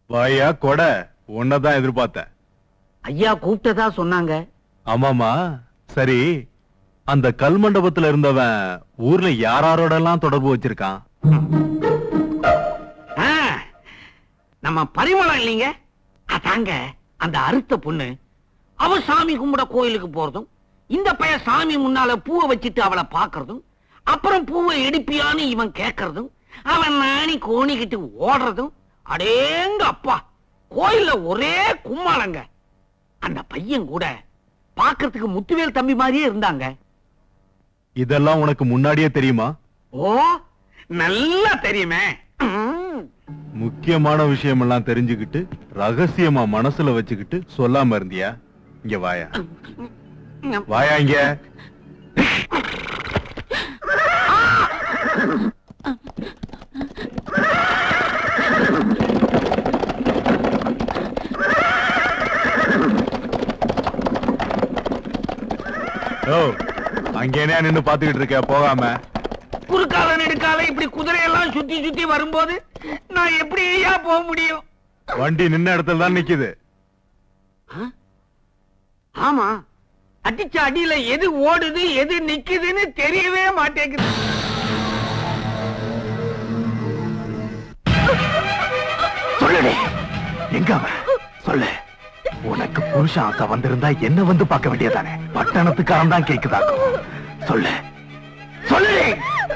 வாயா கொடை உன்னதான் எதிர்பார்த்தேன் ஐயா கூப்பிட்டதா சொன்னாங்க ஆமாமா சரி அந்த கல் மண்டபத்துல இருந்தவன் ஊர்ல யாராரோட எல்லாம் தொடர்பு வச்சிருக்கான் ஆ, நம்ம பரிமளம் இல்லைங்க அதாங்க அந்த அறுத்த பொண்ணு அவ சாமி கும்பிட கோயிலுக்கு போறதும் இந்த பையன் சாமி முன்னால பூவை வச்சுட்டு அவளை பாக்குறதும் அப்புறம் பூவை எடுப்பியான்னு இவன் கேக்குறதும் அவன் நாணி கோணிக்கிட்டு ஓடுறதும் அடேங்க அப்பா கோயில்ல ஒரே கும்மாளங்க அந்த பையன் கூட பாக்குறதுக்கு முத்துவேல் தம்பி மாதிரியே இருந்தாங்க இதெல்லாம் உனக்கு முன்னாடியே தெரியுமா ஓ நல்லா தெரியுமே ம். முக்கியமான விஷயம் எல்லாம் தெரிஞ்சுக்கிட்டு ரகசியமா மனசுல வச்சுக்கிட்டு சொல்லாம இருந்தியா இங்க வாயா வாயா இங்க ஓ அங்கேனே நின்னு பாத்துக்கிட்டு இருக்க போகாம குறுக்கால நெடுக்கால இப்படி குதிரையெல்லாம் சுத்தி சுத்தி வரும்போது நான் எப்படி ஐயா போக முடியும் வண்டி நின்ன இடத்துல தான் நிக்குது ஆமா அடிச்ச அடியில எது ஓடுது எது நிக்குதுன்னு தெரியவே மாட்டேங்குது சொல்லுடே எங்க அவன் சொல்லு உனக்கு புருஷன் ஆசை வந்திருந்தா என்ன வந்து பார்க்க வேண்டியதானே பட்டணத்துக்காரன் தான் கேக்குதாக்கும் சொல்லு சொல்லுடே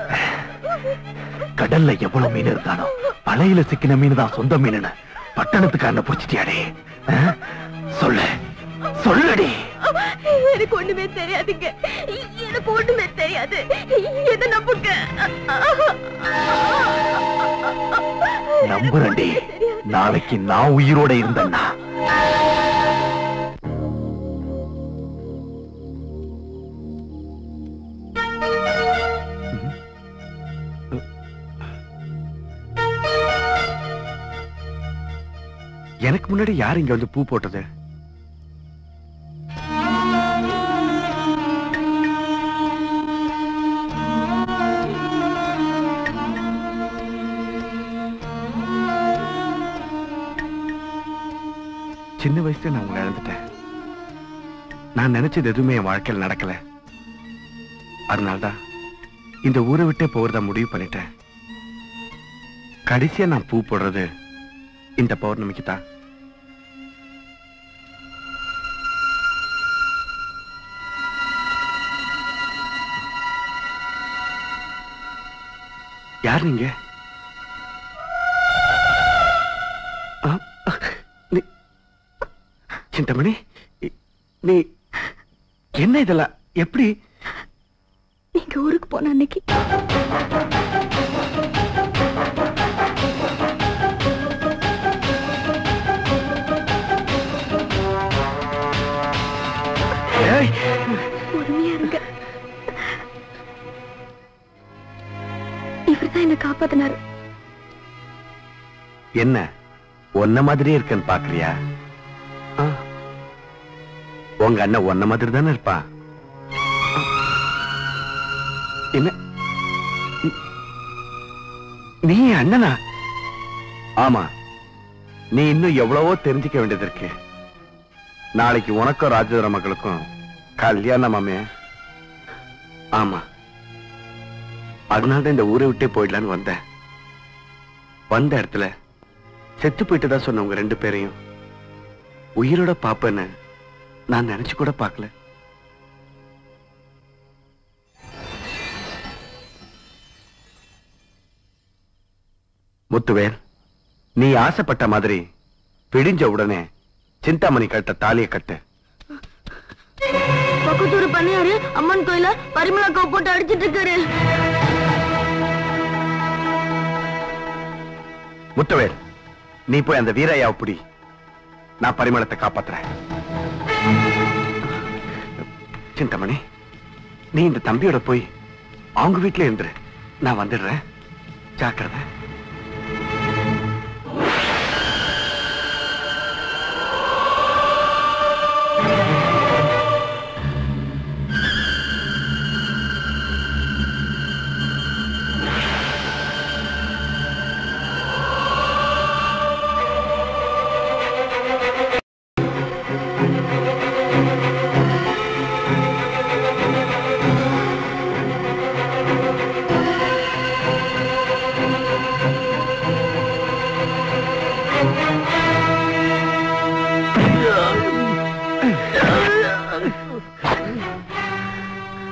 கடல்ல எவ்வளவு மீன் இருந்தானோ பழையில சிக்கின மீன் தான் சொந்த மீன் பட்டணத்துக்காரனை புடிச்சிட்டியாடே ஆ? சொல்லு சொல்லுடி எனக்கு ஒண்ணுமே தெரியாதுங்க எனக்கு ஒண்ணுமே தெரியாது எதை நம்புங்க நம்புறேன்டி நாளைக்கு நான் உயிரோட இருந்தேன்னா எனக்கு முன்னாடி யார் இங்க வந்து பூ போட்டது சின்ன வயசுல நான் உங்களை இழந்துட்டேன் நான் நினைச்சது எதுவுமே என் வாழ்க்கையில் நடக்கல அதனால்தான் இந்த ஊரை விட்டே போறதா முடிவு பண்ணிட்டேன் கடைசியா நான் பூ போடுறது இந்த பௌர்ணமிக்கு தான் யார் நீங்க ஆ, நீ சிந்தமணி இ- நீ என்ன இதெல்லாம் எப்படி நீங்க ஊருக்கு போன அன்னைக்கு ஏய், பொறுமையா இருங்க இவர்தான் என்ன காப்பாத்தினாரு என்ன ஒன்ன மாதிரியே இருக்கேன்னு பாக்குறியா ஆ. உங்க அண்ணன் ஒன்ன மாதிரி தானே இருப்பான் என்ன நீ- நீ என் அண்ணனா ஆமா நீ இன்னும் எவ்வளவோ தெரிஞ்சுக்க வேண்டியது இருக்கு நாளைக்கு உனக்கும் ராஜேந்திர மக்களுக்கும் கல்யாணம் மாமே ஆமா அதனால தான் இந்த ஊரை விட்டே போயிடலான்னு வந்தேன் வந்த இடத்துல செத்து போயிட்டு தான் சொன்ன உங்க ரெண்டு பேரையும் உயிரோட பாப்பேன்னு நான் நினைச்சு கூட பார்க்கல முத்துவேல் நீ ஆசைப்பட்ட மாதிரி பிடிஞ்ச உடனே சிந்தாமணி கட்ட தாலிய கட்டு பக்கத்தூர் பண்ணியாரு அம்மன் கோயில பரிமளா போட்டு அடிச்சிட்டு இருக்காரு முத்துவேல் நீ போய் அந்த வீரையாவை பிடி நான் பரிமளத்தை காப்பாத்துறேன் சிந்தாமணி நீ இந்த தம்பியோட போய் அவங்க வீட்டுல இருந்துரு நான் வந்துடுறேன் ஜாக்கிரதை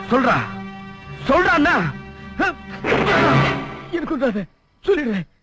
சொல்றா சொல்றா அண்ணா எனக்கு சொல்லிடுறேன்